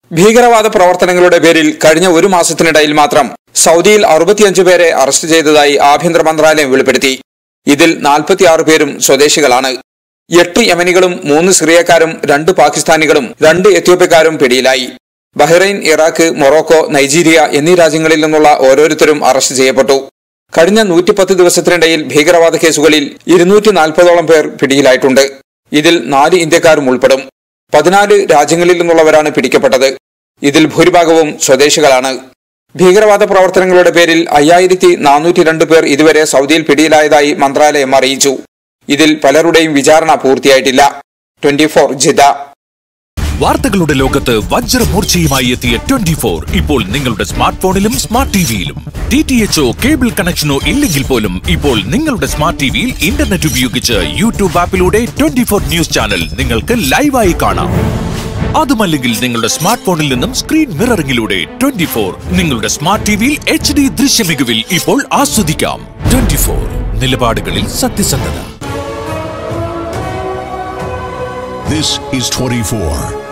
ഭീകരവാദ പ്രവർത്തനങ്ങളുടെ പേരിൽ കഴിഞ്ഞ ഒരു മാസത്തിനിടയിൽ മാത്രം സൗദിയിൽ അറുപത്തിയഞ്ച് പേരെ അറസ്റ്റ് ചെയ്തതായി ആഭ്യന്തര മന്ത്രാലയം വെളിപ്പെടുത്തി ഇതിൽ നാൽപ്പത്തിയാറ് പേരും സ്വദേശികളാണ് എട്ട് യമനികളും മൂന്ന് സിറിയക്കാരും രണ്ട് പാകിസ്ഥാനികളും രണ്ട് എത്യോപ്യക്കാരും പിടിയിലായി ബഹ്റൈൻ ഇറാഖ് മൊറോക്കോ നൈജീരിയ എന്നീ രാജ്യങ്ങളിൽ നിന്നുള്ള ഓരോരുത്തരും അറസ്റ്റ് ചെയ്യപ്പെട്ടു കഴിഞ്ഞ നൂറ്റിപ്പത്ത് ദിവസത്തിനിടയിൽ ഭീകരവാദ കേസുകളിൽ ഇരുന്നൂറ്റി നാൽപ്പതോളം പേർ പിടിയിലായിട്ടുണ്ട് ഇതിൽ നാല് ഇന്ത്യക്കാരും ഉൾപ്പെടും പതിനാല് രാജ്യങ്ങളിൽ നിന്നുള്ളവരാണ് പിടിക്കപ്പെട്ടത് ഇതിൽ ഭൂരിഭാഗവും സ്വദേശികളാണ് ഭീകരവാദ പ്രവർത്തനങ്ങളുടെ പേരിൽ അയ്യായിരത്തി നാനൂറ്റി രണ്ട് പേർ ഇതുവരെ സൗദിയിൽ പിടിയിലായതായി മന്ത്രാലയം അറിയിച്ചു ഇതിൽ പലരുടെയും വിചാരണ പൂർത്തിയായിട്ടില്ല ട്വന്റി ഫോർ ജിദ വാർത്തകളുടെ ലോകത്ത് വജ്രമൂർച്ചയുമായി എത്തിയ ട്വന്റി ഫോർ ഇപ്പോൾ നിങ്ങളുടെ സ്മാർട്ട് ഫോണിലും സ്മാർട്ട് ടിവിയിലും ഡി ടി എച്ച്ഒ കേബിൾ കണക്ഷനോ ഇല്ലെങ്കിൽ പോലും ഇപ്പോൾ നിങ്ങളുടെ സ്മാർട്ട് ടിവിയിൽ ഇന്റർനെറ്റ് ഉപയോഗിച്ച് യൂട്യൂബ് ആപ്പിലൂടെ ട്വന്റി ഫോർ ന്യൂസ് ചാനൽ നിങ്ങൾക്ക് ലൈവായി കാണാം അതുമല്ലെങ്കിൽ നിങ്ങളുടെ സ്മാർട്ട് ഫോണിൽ നിന്നും സ്ക്രീൻ മിററിംഗിലൂടെ ട്വന്റി ഫോർ നിങ്ങളുടെ സ്മാർട്ട് ടിവിയിൽ എച്ച് ഡി ദൃശ്യമികവിൽ ഇപ്പോൾ ആസ്വദിക്കാം ട്വന്റി ഫോർ നിലപാടുകളിൽ സത്യസന്ധത This is 24.